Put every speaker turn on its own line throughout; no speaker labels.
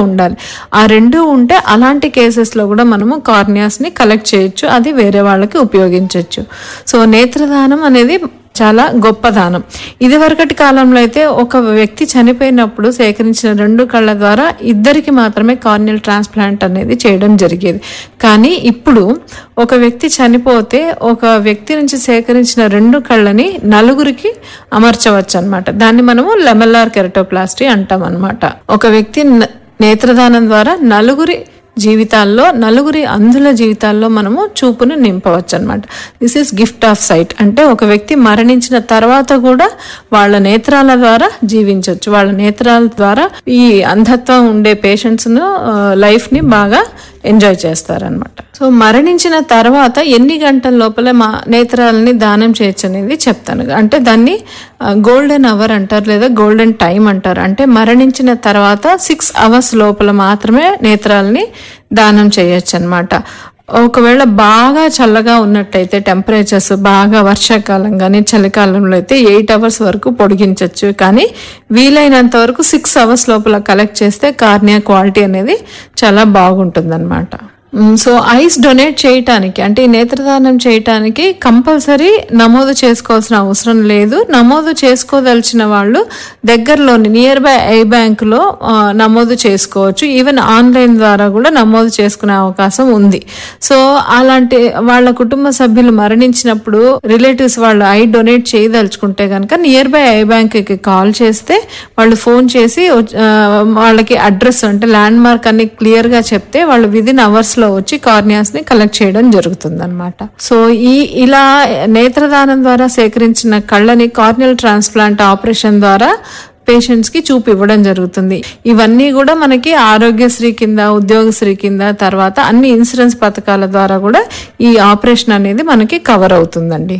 ఉండాలి ఆ రెండు ఉంటే అలాంటి కేసెస్లో కూడా మనము కార్నియాస్ని కలెక్ట్ చేయొచ్చు అది వేరే వాళ్ళకి ఉపయోగించవచ్చు సో నేత్రదానం అనేది చాలా గొప్ప దానం ఇదివరకటి కాలంలో అయితే ఒక వ్యక్తి చనిపోయినప్పుడు సేకరించిన రెండు కళ్ళ ద్వారా ఇద్దరికి మాత్రమే కార్నియల్ ట్రాన్స్ప్లాంట్ అనేది చేయడం జరిగేది కానీ ఇప్పుడు ఒక వ్యక్తి చనిపోతే ఒక వ్యక్తి నుంచి సేకరించిన రెండు కళ్ళని నలుగురికి అమర్చవచ్చు అనమాట దాన్ని మనము లెమెల్లార్ కెరటోప్లాస్టీ అంటాం అనమాట ఒక వ్యక్తి న- నేత్రదానం ద్వారా నలుగురి జీవితాల్లో నలుగురి అంధుల జీవితాల్లో మనము చూపును నింపవచ్చు అనమాట this is gift of sight అంటే ఒక వ్యక్తి మరణించిన తర్వాత కూడా వాళ్ళ నేత్రాల ద్వారా జీవించవచ్చు వాళ్ళ నేత్రాల ద్వారా ఈ అంధత్వం ఉండే పేషెంట్స్ ను లైఫ్ ని బాగా ఎంజాయ్ చేస్తారనమాట సో మరణించిన తర్వాత ఎన్ని గంటల లోపల మా నేత్రాలని దానం చేయొచ్చు అనేది చెప్తాను అంటే దాన్ని గోల్డెన్ అవర్ అంటారు లేదా గోల్డెన్ టైం అంటారు అంటే మరణించిన తర్వాత సిక్స్ అవర్స్ లోపల మాత్రమే నేత్రాలని దానం చేయొచ్చు అనమాట ఒకవేళ బాగా చల్లగా ఉన్నట్టయితే టెంపరేచర్స్ బాగా వర్షాకాలం కానీ చలికాలంలో అయితే ఎయిట్ అవర్స్ వరకు పొడిగించవచ్చు కానీ వీలైనంత వరకు సిక్స్ అవర్స్ లోపల కలెక్ట్ చేస్తే కార్నియా క్వాలిటీ అనేది చాలా బాగుంటుందన్నమాట సో ఐస్ డొనేట్ చేయటానికి అంటే ఈ నేత్రదానం చేయటానికి కంపల్సరీ నమోదు చేసుకోవాల్సిన అవసరం లేదు నమోదు చేసుకోదలిచిన వాళ్ళు దగ్గరలోని నియర్ బై ఐ బ్యాంకులో నమోదు చేసుకోవచ్చు ఈవెన్ ఆన్లైన్ ద్వారా కూడా నమోదు చేసుకునే అవకాశం ఉంది సో అలాంటి వాళ్ళ కుటుంబ సభ్యులు మరణించినప్పుడు రిలేటివ్స్ వాళ్ళు ఐ డొనేట్ చేయదలుచుకుంటే కనుక నియర్ బై ఐ బ్యాంక్కి కాల్ చేస్తే వాళ్ళు ఫోన్ చేసి వచ్- ఆ, వాళ్ళకి అడ్రస్ అంటే ల్యాండ్ మార్క్ అన్ని క్లియర్ గా చెప్తే వాళ్ళు విదిన్ అవర్స్ లో వచ్చి కార్నియాస్ ని కలెక్ట్ చేయడం జరుగుతుంది అనమాట సో ఈ ఇలా నేత్రదానం ద్వారా సేకరించిన కళ్ళని కార్నియల్ ట్రాన్స్ప్లాంట్ ఆపరేషన్ ద్వారా పేషెంట్స్ కి చూపు ఇవ్వడం జరుగుతుంది ఇవన్నీ కూడా మనకి ఆరోగ్యశ్రీ కింద ఉద్యోగశ్రీ కింద తర్వాత అన్ని ఇన్సూరెన్స్ పథకాల ద్వారా కూడా ఈ ఆపరేషన్ అనేది మనకి కవర్ అవుతుందండి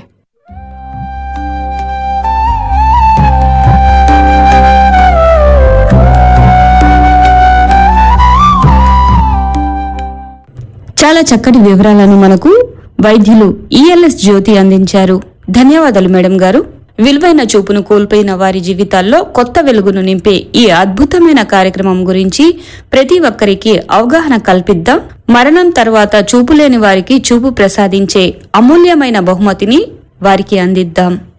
చాలా చక్కటి వివరాలను మనకు వైద్యులు ఈఎల్ఎస్ జ్యోతి అందించారు ధన్యవాదాలు మేడం గారు విలువైన చూపును కోల్పోయిన వారి జీవితాల్లో కొత్త వెలుగును నింపే ఈ అద్భుతమైన కార్యక్రమం గురించి ప్రతి ఒక్కరికి అవగాహన కల్పిద్దాం మరణం తర్వాత చూపు లేని వారికి చూపు ప్రసాదించే అమూల్యమైన బహుమతిని వారికి అందిద్దాం